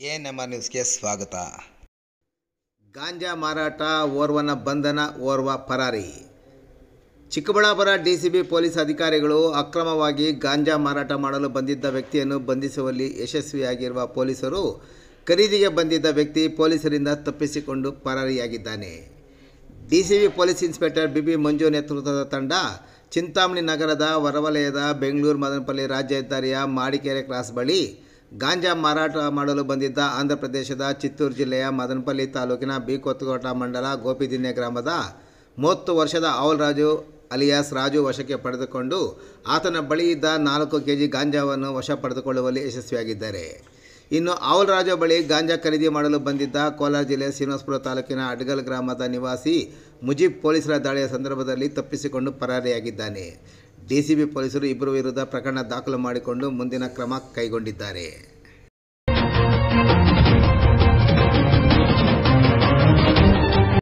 A ನಮ್ಮ ನ್ಯೂಸ್ಗೆ ಸ್ವಾಗತ ಗಾಂಜಾ ಮಾರಾಟ ಓರ್ವನ ಬಂಧನ ಓರ್ವ ಪರಾರಿ ಚಿಕ್ಕಬಳ್ಳಾಪುರ ಡಿಸಿಬಿ ಪೊಲೀಸ್ ಅಧಿಕಾರಿಗಳು ಅಕ್ರಮವಾಗಿ ಗಾಂಜಾ ಮಾರಾಟ ಮಾಡಲು ಬಂದಿದ್ದ ವ್ಯಕ್ತಿಯನ್ನು ಬಂಧಿಸುವಲ್ಲಿ ಯಶಸ್ವಿಯಾಗಿರುವ ಪೊಲೀಸರು ಖರೀದಿಗೆ ಬಂದಿದ್ದ ವ್ಯಕ್ತಿ ಪೊಲೀಸರಿಂದ ತಪ್ಪಿಸಿಕೊಂಡು ಪರಾರಿಯಾಗಿದ್ದಾನೆ ಡಿಸಿಬಿ ಪೊಲೀಸ್ ಇನ್ಸ್ಪೆಕ್ಟರ್ ಬಿಬಿ ಮಂಜು ನೇತೃತ್ವದ ತಂಡ ಚಿಂತಾಮಣಿ ನಗರದ ಹೊರವಲಯದ ಬೆಂಗಳೂರು ಮದನಪಲ್ಲಿ ರಾಜ್ಯ ಹೆದ್ದಾರಿಯ ಮಾಡಿಕೆರೆ ಕ್ರಾಸ್ ಬಳಿ ಗಾಂಜಾ ಮಾರಾಟ ಮಾಡಲು ಬಂದಿದ್ದ ಆಂಧ್ರ ಪ್ರದೇಶದ ಚಿತ್ತೂರು ಜಿಲ್ಲೆಯ ಮದನಪಲ್ಲಿ ತಾಲೂಕಿನ ಬಿ ಕೊತ್ತಕೋಟ ಮಂಡಲ ಗೋಪಿದಿನ್ನೆ ಗ್ರಾಮದ ಮೂವತ್ತು ವರ್ಷದ ಅವಲ್ ರಾಜು ಅಲಿಯಾಸ್ ರಾಜು ವಶಕ್ಕೆ ಪಡೆದುಕೊಂಡು ಆತನ ಬಳಿ ಇದ್ದ ನಾಲ್ಕು ಕೆ ಜಿ ಗಾಂಜಾವನ್ನು ವಶ ಪಡೆದುಕೊಳ್ಳುವಲ್ಲಿ ಯಶಸ್ವಿಯಾಗಿದ್ದಾರೆ ಇನ್ನು ಆವಲ್ ರಾಜು ಬಳಿ ಗಾಂಜಾ ಖರೀದಿ ಮಾಡಲು ಬಂದಿದ್ದ ಕೋಲಾರ ಜಿಲ್ಲೆ ಶ್ರೀನಿವಾಸಪುರ ತಾಲೂಕಿನ ಅಡ್ಗಲ್ ಗ್ರಾಮದ ನಿವಾಸಿ ಮುಜೀಬ್ ಪೊಲೀಸರ ದಾಳಿಯ ಸಂದರ್ಭದಲ್ಲಿ ತಪ್ಪಿಸಿಕೊಂಡು ಪರಾರಿಯಾಗಿದ್ದಾನೆ ಡಿಸಿಬಿ ಪೊಲೀಸರು ಇಬ್ಬರ ವಿರುದ್ಧ ಪ್ರಕರಣ ದಾಖಲು ಮಾಡಿಕೊಂಡು ಮುಂದಿನ ಕ್ರಮ ಕೈಗೊಂಡಿದ್ದಾರೆ